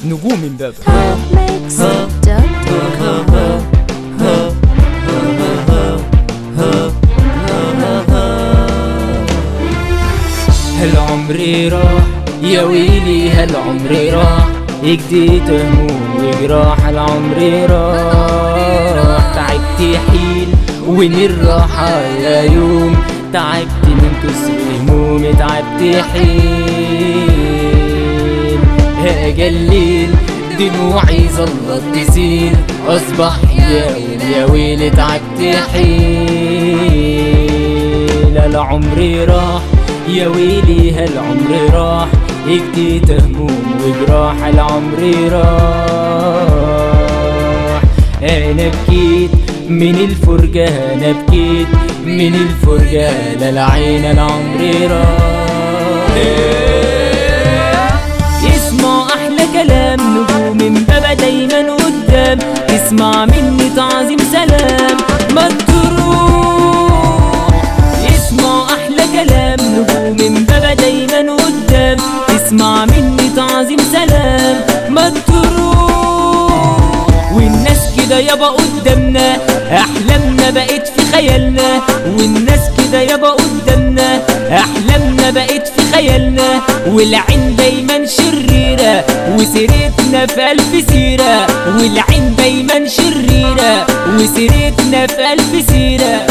نجوم امبابة هل عمري راح يا ويلي هل عمري راح يجديد هموم وجراح هل عمري راح تعبت يحيل وين الراحة يا يوم تعبت من كسر همومي تعبت يحيل يا جليل دموعي ظلت تسيل أصبح يا ويل يا ويلي تعبت يحيل هل عمري راح يا ويلي هل عمري راح يجديد هموم وجراح العمر راح انا بكيت من الفرجة انا بكيت من الفرجة للعين العمر راح اسمع احلى كلام نجوم من بابا دايما قدام اسمع مني تعظيم سلام ما تروح اسمع احلى كلام نجوم من بابا دايما قدام اسمع مني تعظيم سلام ما تروح والناس كده يابا قدامنا احلامنا بقت في خيالنا والناس كده يابا قدامنا احلامنا بقت في خيالنا والعين دايما شريرة وسيرتنا في الف سيرة والعين دايما شريرة وسيرتنا في الف سيرة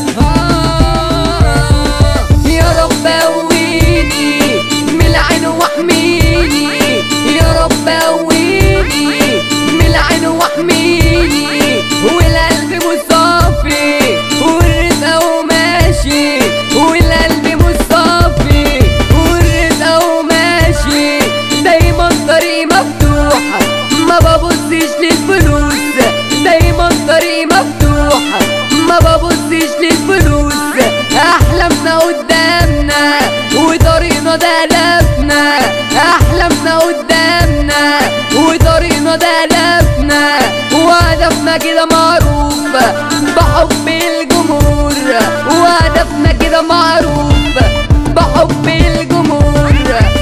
يا رب قويني من العين واحميني يا رب قويني من العين واحميني والقلب مصافي والرزق وماشي والقلب مصافي والرزق وماشي دايما طريق مفتوح ما ببصش للفلوس دايما طريق مفتوح ما ببصش للفلوس احلامنا قدامنا وطريقنا ده هدفنا احلامنا قدامنا وطريقنا ده هدفنا وهدفنا كده معروف بحب الجمهور وهدفنا كده معروف بحب الجمهور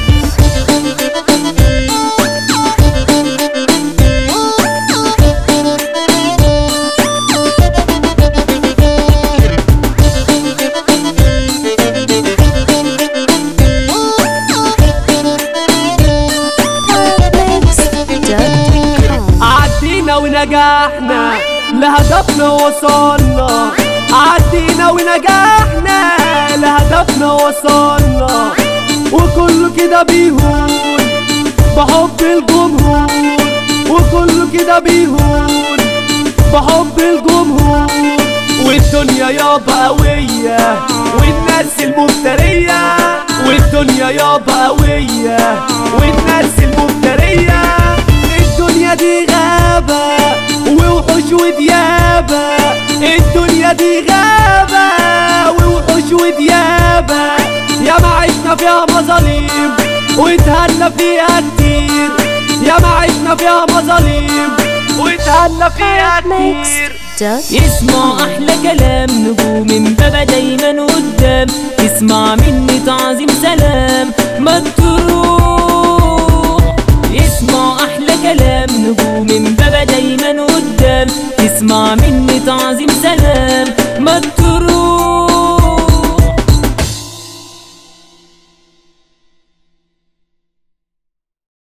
عدينا ونجحنا لهدفنا وصلنا عدينا ونجحنا لهدفنا وصلنا وكله كده بيهون بحب الجمهور وكله كده بيهون بحب الجمهور والدنيا يابا قوية والناس المفترية والدنيا يابا قوية والناس المفترية الدنيا دي غابة ووحوش وديابة الدنيا دي غابة ووحوش وديابة يا ما عشنا فيها مظالم واتهنا فيها كتير يا ما عشنا فيها مظالم واتهنا فيها كتير اسمع احلى كلام نجوم من بابا دايما قدام اسمع مني تعظيم سلام ما تروح